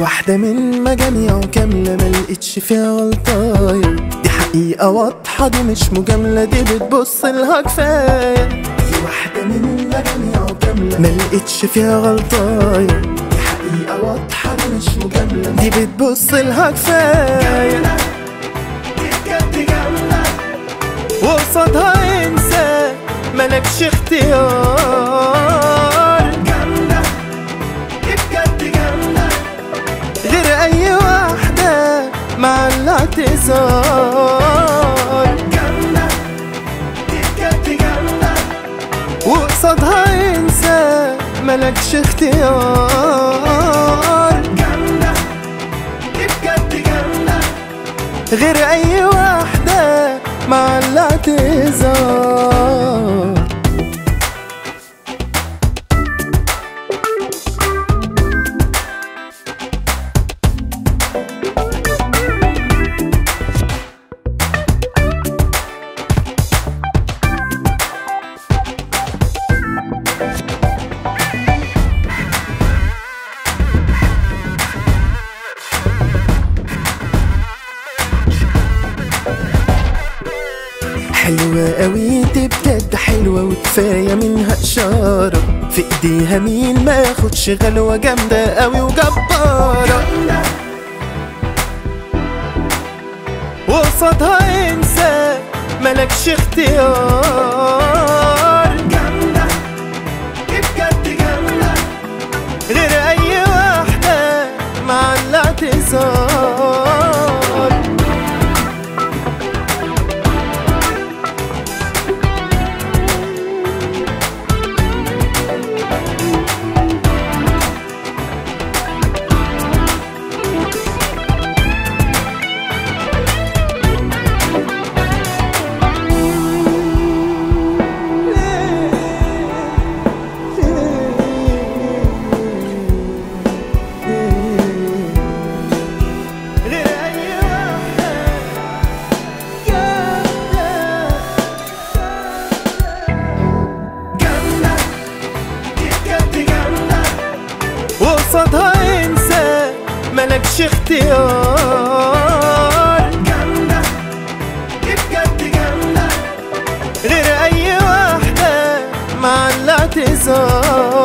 واحدة من مجاميع كاملة ملقتش فيها غلطاية دي حقيقة واضحة دي مش مجاملة دي بتبص لها كفاية دي واحدة من مجاميع كاملة ملقتش فيها غلطاية دي حقيقة واضحة دي مش مجاملة دي بتبص لها كفاية دي بجد جاملة وقصادها انسى ملكش اختيار جامدة دي بجد جامدة غير اي واحدة مع الاعتذار جامدة دي بجد جامدة وقصادها انسى ملكش اختيار جامدة دي بجد جامدة غير اي واحدة مع الاعتذار حلوة قوي دي بجد حلوة وكفاية منها إشارة في إيديها مين ما ياخدش غلوة جامدة قوي وجبارة وقصادها انسى ملكش اختيار جامدة دي بجد جامدة غير أي واحدة مع الاعتذار غير أي واحدة جامدة دي بجد جامدة وقصادها انسى ملكش اختيار جامدة دي بجد جامدة غير أي واحدة مع الاعتذار